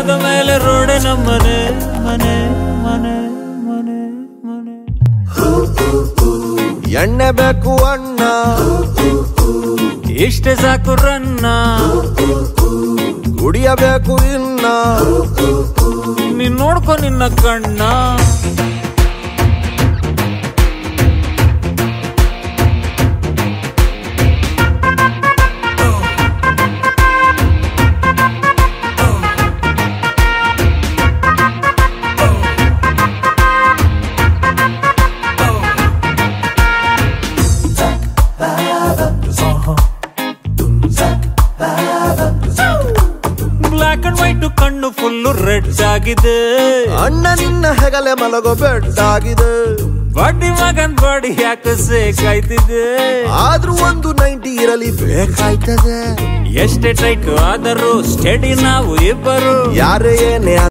ಬೆಟ್ಟದ ಮೇಲೆ ರೋಡೆ ನಮ್ಮನೆ ಮನೆ ಮನೆ ಮನೆ ಮನೆ ಎಣ್ಣೆ ಬೇಕು ಅಣ್ಣ ಇಷ್ಟೇ ಸಾಕು ರನ್ನ ಕುಡಿಯಬೇಕು ಇನ್ನ ನೀನ್ ನೋಡ್ಕೊ ನಿನ್ನ ಕಣ್ಣ ಬ್ಲಾಕ್ ಅಂಡ್ ವೈಟ್ ಕಣ್ಣು ಫುಲ್ಲು ರೆಡ್ ಆಗಿದೆ ಅಣ್ಣ ನಿನ್ನ ಹೆಗಲೆ ಮಲಗೋ ಬೆಟ್ಟಾಗಿದೆ ಬಡ್ಡಿ ಮಗನ್ ಬಾಡಿ ಯಾಕೆ ಸೇಕಾಯ್ತಿದೆ ಆದ್ರೂ ಒಂದು ನೈಂಟಿ ಇರಲಿ ಬೇಕಾಯ್ತದೆ ಎಷ್ಟೇ ಟೈಟ್ ಆದರೂ ಸ್ಟಡಿ ನಾವು ಇಬ್ಬರು ಯಾರೇ ಏನೇ